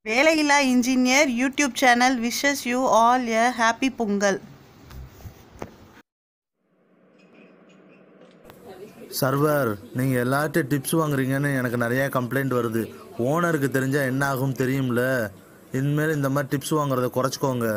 வேலையில்லா engineer YouTube channel wishes you all a happy Pongal சர்வர் நீங்கள் எல்லார்ட்டும் டிப்ஸ் வாங்குறீங்கன்னு எனக்கு நிறைய கம்ப்ளைண்ட் வருது ஓனருக்கு தெரிஞ்சால் என்ன ஆகும் தெரியும்ல இனிமேல் இந்த மாதிரி டிப்ஸ் வாங்குறத குறைச்சிக்கோங்க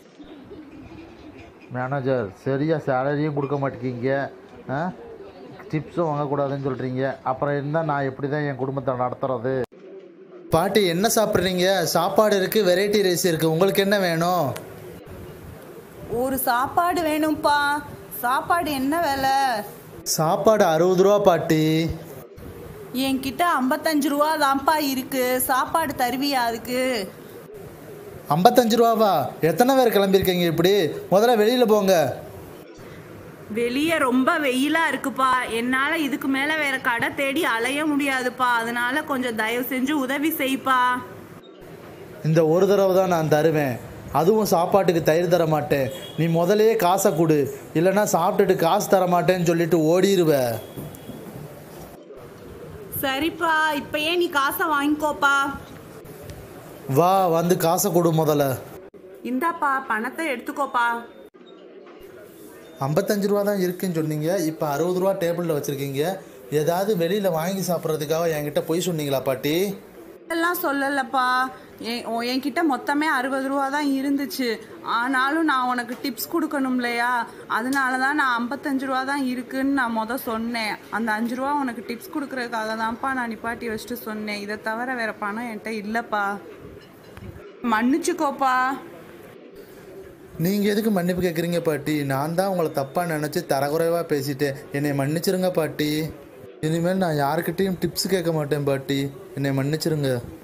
மேனேஜர் சரியாக சேலரியும் கொடுக்க மாட்டேங்கிங்க ஆ டிப்ஸும் வாங்கக்கூடாதுன்னு சொல்கிறீங்க அப்புறம் இருந்தால் நான் எப்படி தான் என் குடும்பத்தை நடத்துறது பாட்டி என்ன சாப்பிட்றீங்க சாப்பாடு இருக்குது வெரைட்டி ரைஸ் இருக்குது உங்களுக்கு என்ன வேணும் ஒரு சாப்பாடு வேணும்ப்பா சாப்பாடு என்ன விலை சாப்பாடு அறுபது ரூபா பாட்டி என்கிட்ட ஐம்பத்தஞ்சு ரூபா தான்ப்பா இருக்கு சாப்பாடு தருவியா அதுக்கு ஐம்பத்தஞ்சு ரூபாவா எத்தனை பேர் கிளம்பியிருக்கீங்க இப்படி முதல்ல வெளியில் போங்க வெளியே ரொம்ப வெயிலா இருக்குப்பா என்னால இதுக்கு மேல வேற கடை தேடி அலைய முடியாதுப்பா அதனால கொஞ்சம் தயவு செஞ்சு உதவி செய்ப்பா இந்த ஒரு தடவை தான் நான் தருவேன் அதுவும் சாப்பாட்டுக்கு தயிர் தர மாட்டேன் நீ முதல்லயே காசை கொடு இல்லைன்னா சாப்பிட்டுட்டு காசு தர மாட்டேன்னு சொல்லிட்டு ஓடிடுவ சரிப்பா இப்பயே நீ காசை வாங்கிக்கோப்பா வா வந்து காசை கொடு முதல்ல இந்தாப்பா பணத்தை எடுத்துக்கோப்பா ஐம்பத்தஞ்சு ரூபா தான் இருக்குன்னு சொன்னீங்க இப்போ அறுபது ரூபா டேபிளில் வச்சுருக்கீங்க ஏதாவது வெளியில் வாங்கி சாப்பிட்றதுக்காக என்கிட்ட பொய் சொன்னீங்களா பாட்டி எல்லாம் சொல்லலப்பா என் உன் என்கிட்ட மொத்தமே அறுபது ரூபா தான் இருந்துச்சு ஆனாலும் நான் உனக்கு டிப்ஸ் கொடுக்கணும் இல்லையா அதனால தான் நான் ஐம்பத்தஞ்சு ரூபா தான் இருக்குன்னு நான் முத சொன்னேன் அந்த அஞ்சு ரூபா உனக்கு டிப்ஸ் கொடுக்கறதுக்காக தான்ப்பா நான் நிப்பாட்டி வச்சுட்டு சொன்னேன் இதை தவிர வேற பணம் என்கிட்ட இல்லைப்பா மன்னிச்சுக்கோப்பா நீங்கள் எதுக்கு மன்னிப்பு கேட்குறீங்க பாட்டி நான் தான் உங்களை தப்பாக நினச்சி தரக்குறைவாக பேசிட்டேன் என்னை மன்னிச்சிருங்க பாட்டி இனிமேல் நான் யாருக்கிட்டேயும் டிப்ஸ் கேட்க மாட்டேன் பாட்டி என்னை மன்னிச்சிருங்க